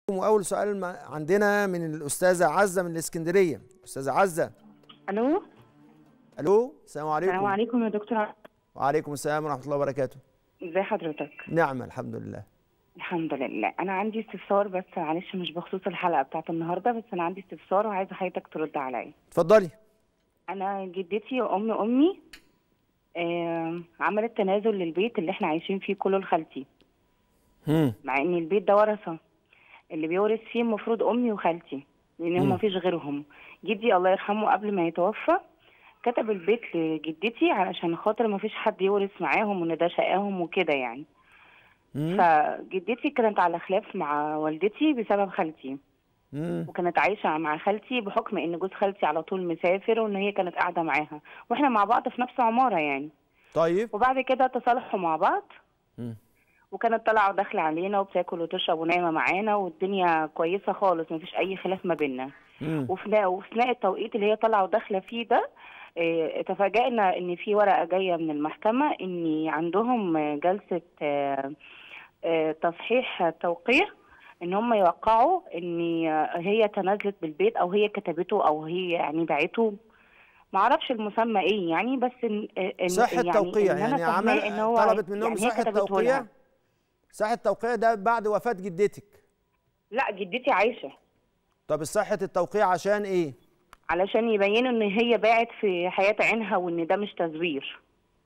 واول سؤال ما- عندنا من الاستاذه عزه من الاسكندريه استاذه عزه الو الو السلام عليكم السلام عليكم يا دكتور وعليكم السلام ورحمه الله وبركاته ازي حضرتك نعم الحمد لله الحمد لله انا عندي استفسار بس معلش مش بخصوص الحلقه بتاعت النهارده بس انا عندي استفسار وعايزه حضرتك ترد عليا اتفضلي انا جدتي وام امي آه عملت تنازل للبيت اللي احنا عايشين فيه كله لخالتي امم مع ان البيت ده ورثه اللي بيورث فيه المفروض امي وخالتي لان هم مم. مفيش غيرهم جدي الله يرحمه قبل ما يتوفى كتب البيت لجدتي علشان خاطر مفيش حد يورث معاهم وان ده شقاهم وكده يعني فجدتي كانت على خلاف مع والدتي بسبب خالتي امم وكانت عايشة مع خالتي بحكم ان جوز خالتي على طول مسافر وان هي كانت قاعدة معاها واحنا مع بعض في نفس عمارة يعني طيب وبعد كده تصالحوا مع بعض مم. وكانت طالعة وداخلة علينا وبتاكل وتشرب ونايمة معانا والدنيا كويسة خالص مفيش أي خلاف ما بيننا مم. وفي وفي أثناء التوقيت اللي هي طالعة وداخلة فيه ده آه، تفاجئنا إن في ورقة جاية من المحكمة إن عندهم آه، جلسة آه، آه، تصحيح توقيع إن هم يوقعوا إن آه، هي تنازلت بالبيت أو هي كتبته أو هي يعني باعته معرفش المسمى ايه يعني بس إن إن صحة يعني توقيع إن أنا يعني فاهماه عمل إن هو طلبت منهم يعني هي صحة كتبته توقيع لها. صحة توقيع ده بعد وفاة جدتك لا جدتي عايشة طب صحة التوقيع عشان ايه علشان يبينوا ان هي باعت في حياة عينها وان ده مش تزوير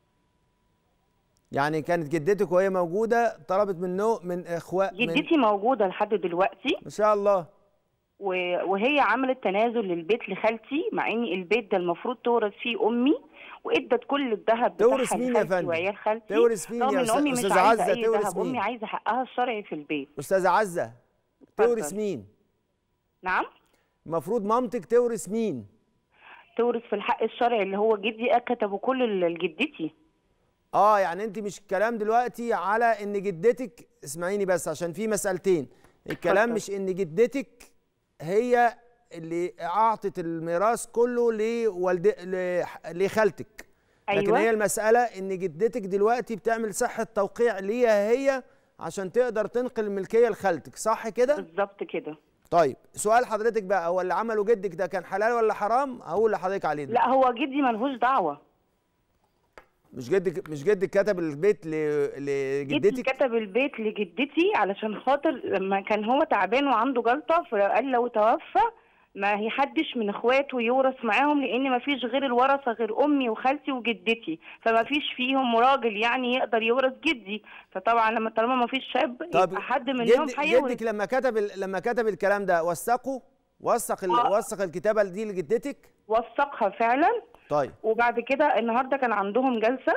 يعني كانت جدتك وهي موجودة طلبت منه من اخوة من جدتي موجودة لحد دلوقتي ما شاء الله و- وهي عملت تنازل للبيت لخالتي مع ان البيت ده المفروض تورث فيه امي وادت كل الذهب تورث بتاعها مين يا لخالتي فندم؟ وعيال خالتي تورث مين رغم يا ان أستاذ- امي مش أستاذة عايزه عزة اي تورث ذهب مين؟ امي عايزه حقها الشرعي في البيت استاذة عزة اتفضل. تورث مين نعم المفروض مامتك تورث مين تورث في الحق الشرعي اللي هو جدي كتبه كل لجدتي اه يعني انت مش الكلام دلوقتي على ان جدتك اسمعيني بس عشان في مسألتين الكلام اتفضل. مش ان جدتك هي اللي اعطت الميراث كله لوالد لح- لخالتك لكن أيوة. هي المسألة ان جدتك دلوقتي بتعمل صحة توقيع ليها هي عشان تقدر تنقل الملكية لخالتك صح كده بالظبط كده طيب سؤال حضرتك بقى هو اللي عمله جدك ده كان حلال ولا حرام هقول لحضرتك عليه ده. لا هو جدي ملهوش دعوه مش جدك مش جدك كتب البيت ل... جدي لجدتك كتب البيت لجدتي علشان خاطر لما كان هو تعبان وعنده جلطه فقال لو توفى ما هي حدش من اخواته يورث معاهم لان ما فيش غير الورثه غير امي وخالتي وجدتي فما فيش فيهم راجل يعني يقدر يورث جدي فطبعا لما طالما ما فيش شاب طب يبقى حد منهم جد هيورث جدك لما كتب ال... لما كتب الكلام ده وثقه وثق ال... آه. وثق الكتابه دي لجدتك وثقها فعلا طيب وبعد كده النهارده كان عندهم جلسه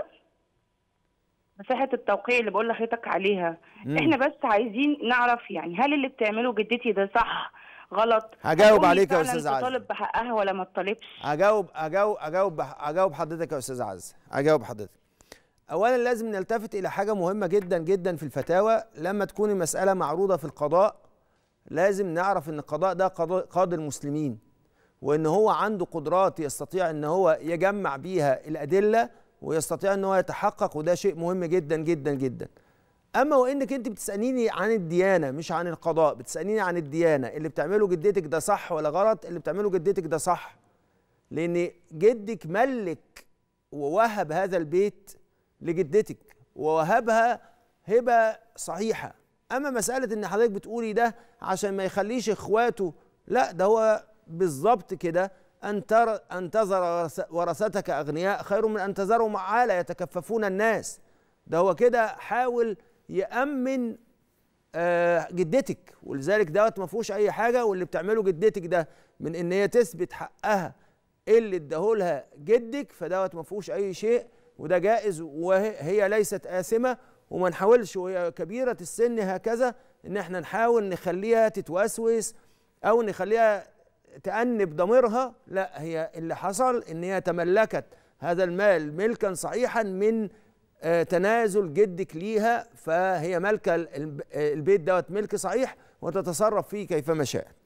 مساحه التوقيع اللي بقول لحضرتك عليها مم. احنا بس عايزين نعرف يعني هل اللي بتعمله جدتي ده صح غلط هجاوب هل أمي عليك يا فعلاً أستاذ عزة. تطالب بحقها ولا ما تطالبش اجاوب اجاوب اجاوب اجاوب حضرتك يا استاذ عز اجاوب حضرتك اولا لازم نلتفت الى حاجه مهمه جدا جدا في الفتاوى لما تكون المساله معروضه في القضاء لازم نعرف ان القضاء ده قضاء قاضي المسلمين وان هو عنده قدرات يستطيع ان هو يجمع بيها الادله ويستطيع ان هو يتحقق وده شيء مهم جدا جدا جدا اما وانك انت بتساليني عن الديانه مش عن القضاء بتساليني عن الديانه اللي بتعمله جدتك ده صح ولا غلط اللي بتعمله جدتك ده صح لان جدك ملك ووهب هذا البيت لجدتك ووهبها هبه صحيحه اما مساله ان حضرتك بتقولي ده عشان ما يخليش اخواته لا ده هو بالظبط كده ان تر ان تذر ورث- ورثتك اغنياء خير من ان تذرهم عالة يتكففون الناس ده هو كده حاول يامن آه، جدتك ولذلك دوت ما فيهوش اي حاجه واللي بتعمله جدتك ده من ان هي تثبت حقها اللي اداهولها جدك فدوت ما فيهوش اي شيء وده جائز وهي ليست آثمة وما نحاولش وهي كبيرة السن هكذا ان احنا نحاول نخليها تتوسوس او نخليها تأنب ضميرها لا هي اللي حصل ان هي تملكت هذا المال ملكا صحيحا من آه، تنازل جدك ليها فهي مالكه الب- البيت دوت ملك صحيح وتتصرف فيه كيفما شاءت